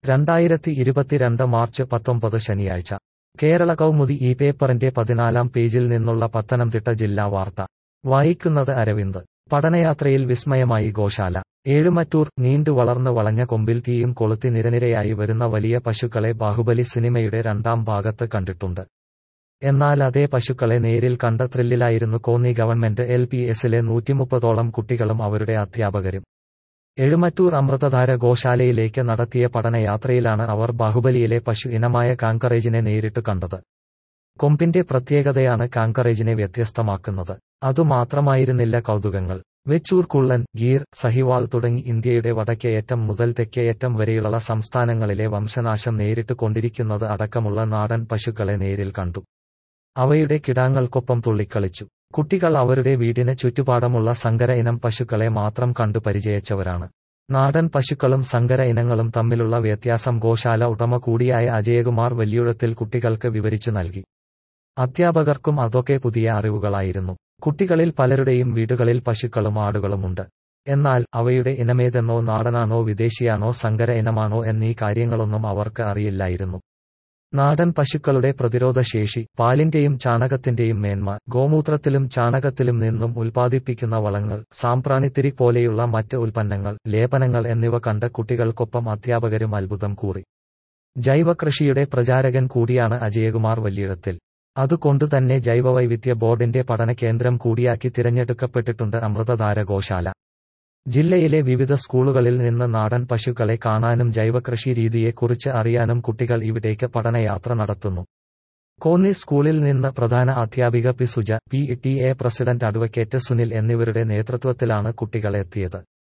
രണ്ടായിരത്തി ഇരുപത്തിരണ്ട് മാർച്ച് പത്തൊമ്പത് ശനിയാഴ്ച കേരള കൗമുദി ഈ പേപ്പറിന്റെ പതിനാലാം പേജിൽ നിന്നുള്ള പത്തനംതിട്ട ജില്ലാ വാർത്ത വായിക്കുന്നത് അരവിന്ദ് പഠനയാത്രയിൽ വിസ്മയമായി ഗോശാല ഏഴുമറ്റൂർ നീണ്ടു വളർന്ന് വളഞ്ഞ കൊമ്പിൽ തീയും കൊളുത്തി നിരനിരയായി വരുന്ന വലിയ പശുക്കളെ ബാഹുബലി സിനിമയുടെ രണ്ടാം ഭാഗത്ത് കണ്ടിട്ടുണ്ട് എന്നാൽ അതേ പശുക്കളെ നേരിൽ കണ്ട ത്രില്ലിലായിരുന്നു കോന്നി ഗവൺമെന്റ് എൽ പി എസിലെ നൂറ്റിമുപ്പതോളം കുട്ടികളും അവരുടെ അധ്യാപകരും എഴുമറ്റൂർ അമൃതധാര ഗോശാലയിലേക്ക് നടത്തിയ പഠനയാത്രയിലാണ് അവർ ബാഹുബലിയിലെ പശു ഇനമായ കാങ്കറേജിനെ നേരിട്ട് കണ്ടത് കൊമ്പിന്റെ പ്രത്യേകതയാണ് കാങ്കറേജിനെ വ്യത്യസ്തമാക്കുന്നത് അതുമാത്രമായിരുന്നില്ല കൗതുകങ്ങൾ വെച്ചൂർ കുള്ളൻ ഗീർ സഹിവാൾ തുടങ്ങി ഇന്ത്യയുടെ വടക്കേയറ്റം മുതൽ തെക്കേയറ്റം വരെയുള്ള സംസ്ഥാനങ്ങളിലെ വംശനാശം നേരിട്ട് കൊണ്ടിരിക്കുന്നത് അടക്കമുള്ള നാടൻ പശുക്കളെ നേരിൽ കണ്ടു അവയുടെ കിടാങ്ങൾക്കൊപ്പം തുള്ളിക്കളിച്ചു കുട്ടികൾ അവരുടെ വീടിന് ചുറ്റുപാടമുള്ള സങ്കര ഇനം പശുക്കളെ മാത്രം കണ്ടു പരിചയിച്ചവരാണ് നാടൻ പശുക്കളും സങ്കര ഇനങ്ങളും തമ്മിലുള്ള വ്യത്യാസം ഗോശാല ഉടമ കൂടിയായ അജയകുമാർ വലിയുഴത്തിൽ കുട്ടികൾക്ക് വിവരിച്ചു നൽകി അധ്യാപകർക്കും അതൊക്കെ പുതിയ അറിവുകളായിരുന്നു കുട്ടികളിൽ പലരുടെയും വീടുകളിൽ പശുക്കളും ആടുകളുമുണ്ട് എന്നാൽ അവയുടെ ഇനമേതെന്നോ നാടനാണോ വിദേശിയാണോ സങ്കര ഇനമാണോ എന്നീ കാര്യങ്ങളൊന്നും അവർക്ക് അറിയില്ലായിരുന്നു നാടൻ പശുക്കളുടെ പ്രതിരോധശേഷി പാലിന്റെയും ചാണകത്തിന്റെയും മേന്മ ഗോമൂത്രത്തിലും ചാണകത്തിലും നിന്നും ഉൽപ്പാദിപ്പിക്കുന്ന വളങ്ങൾ സാമ്പ്രാണിത്തിരി പോലെയുള്ള മറ്റ് ഉൽപ്പന്നങ്ങൾ ലേപനങ്ങൾ എന്നിവ കണ്ട കുട്ടികൾക്കൊപ്പം അധ്യാപകരും അത്ഭുതം കൂറി ജൈവകൃഷിയുടെ പ്രചാരകൻ കൂടിയാണ് അജയകുമാർ വലിയിടത്തിൽ അതുകൊണ്ടുതന്നെ ജൈവവൈവിധ്യ ബോർഡിന്റെ പഠന കേന്ദ്രം കൂടിയാക്കി തിരഞ്ഞെടുക്കപ്പെട്ടിട്ടുണ്ട് അമൃതധാര ഗോശാല ജില്ലയിലെ വിവിധ സ്കൂളുകളിൽ നിന്ന് നാടൻ പശുക്കളെ കാണാനും ജൈവകൃഷി രീതിയെക്കുറിച്ച് അറിയാനും കുട്ടികൾ ഇവിടേക്ക് പഠനയാത്ര നടത്തുന്നു കോന്നി സ്കൂളിൽ നിന്ന് പ്രധാന അധ്യാപിക P Suja P T A president advocate Sunil എന്നിവരുടെ നേതൃത്വത്തിലാണ് കുട്ടികൾ എത്തിയത്